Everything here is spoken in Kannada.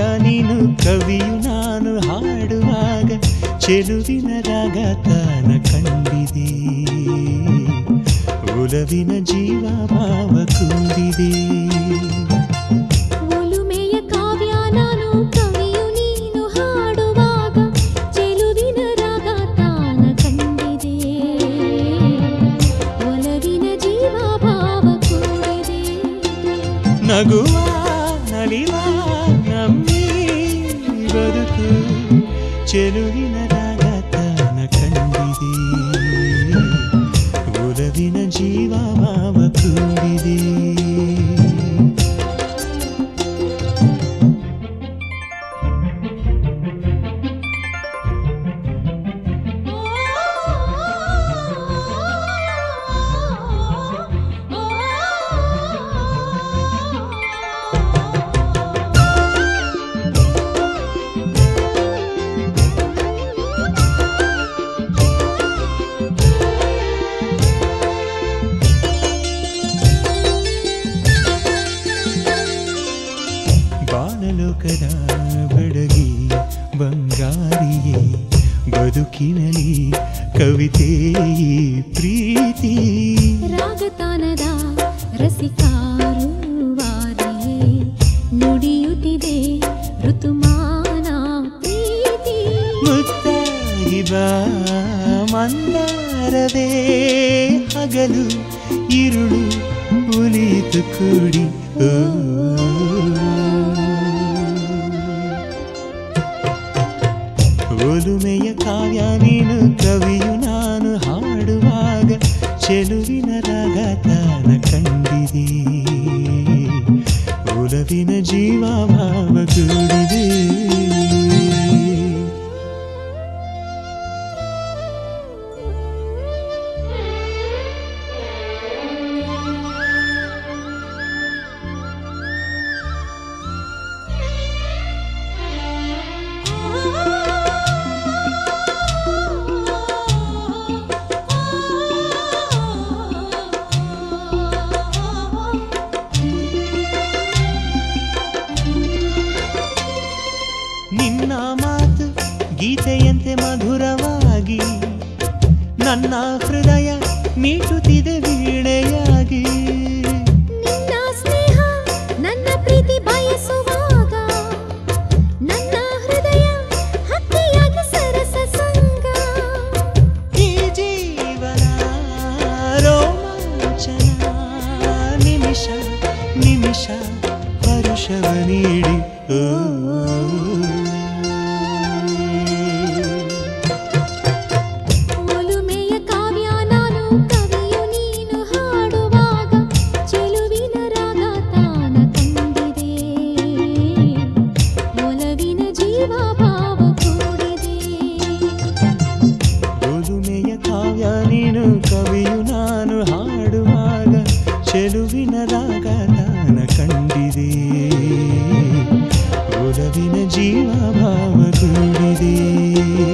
ಕಾವ್ಯ ನೀನು ಕವಿಯು ನಾನು ಹಾಡುವಾಗ ಚೆಲುವಿನ ರಾಗ ತಾನ ಕಂಡಿದೆ ಒಲವಿನ ಜೀವ ಭಾವ ಕೂಡಿದೆ ಒಲುಮೆಯ ಕಾವ್ಯ ನಾನು ಕವಿಯು ನೀನು ಹಾಡುವಾಗ ಚೆಲುವಿನ ರಾಗ ತಾನ ಕಂಡಿದೆ ಒಲವಿನ ಜೀವ ಭಾವ ಕೂಡಿದೆ ನಗುವ ನಲಿವ ನಮ್ಮಿ ಬದುಕು ಚೆಲುವಿನ ರಾಗ ತಾನ ಕಂಡಿದೆ ಒಲವಿನ ಜೀವ ಭಾವ ಕೂಡಿದೆ ಬಾಣಲೋಕದ ಬಡಗಿ ಬಂಗಾರಿಯೇ ಬದುಕಿನಲಿ ಕವಿತೆ ಈ ಪ್ರೀತಿ ರಾಗತಾನದ ರಸಿಕಾರು ವಾರಿಯೇ ನುಡಿಯುತ್ತಿದೆ ಋತುಮಾನ ಪ್ರೀತಿ ಮುತ್ತಾಗಿ ಬಾ ಮಂದಾರವೇ ಹಗಲು ಇರುಳು ಉಳಿತು ಕೂಡಿ ಓ. ಒಲುಮೆಯ ಕಾವ್ಯ ನೀನು ಕವಿಯು ನಾನು ಹಾಡುವಾಗ ಚೆಲುವಿನ ರಾಗ ತಾನ ಕಂಡಿದೆ ಒಲವಿನ ಜೀವ ಭಾವ ಕೂಡಿದೆ ನಿನ್ನ ಮಾತು ಗೀತೆಯಂತೆ ಮಧುರವಾಗಿ ನನ್ನ ಹೃದಯ ಮೀಟುತ್ತಿದೆ ವೀಣೆಯಾಗಿ ನಿನ್ನ ಸ್ನೇಹ ನನ್ನ ಪ್ರೀತಿ ಬಯಸುವಾಗ ನನ್ನ ಹೃದಯ ಹಕ್ಕಿಯಾಗಿ ಸರಸ ಸಂಗ ಈ ಜೀವನ ರೋಮಾಂಚನ ನಿಮಿಷ ನಿಮಿಷ ಹರುಷವ ನೀಡಿ ಓ. ಒಲುಮೆಯ ಕಾವ್ಯ ನಾನು ಕವಿಯು ನೀನು ಹಾಡುವಾಗ ಚೆಲುವಿನ ರಾಗ ತಾನ ಕಂಡಿದೆ ಒಲವಿನ ಜೀವ ಭಾವ ಕೂಡಿದೆ ಒಲುಮೆಯ ಕಾವ್ಯ ನೀನು ಕವಿಯು ನಾನು ಹಾಡುವಾಗ ಚೆಲುವಿನ ರಾಗ ತಾನ ಕಂಡಿದೆ ಒಲವಿನ ಜೀವ ಭಾವ ಕೂಡಿದೆ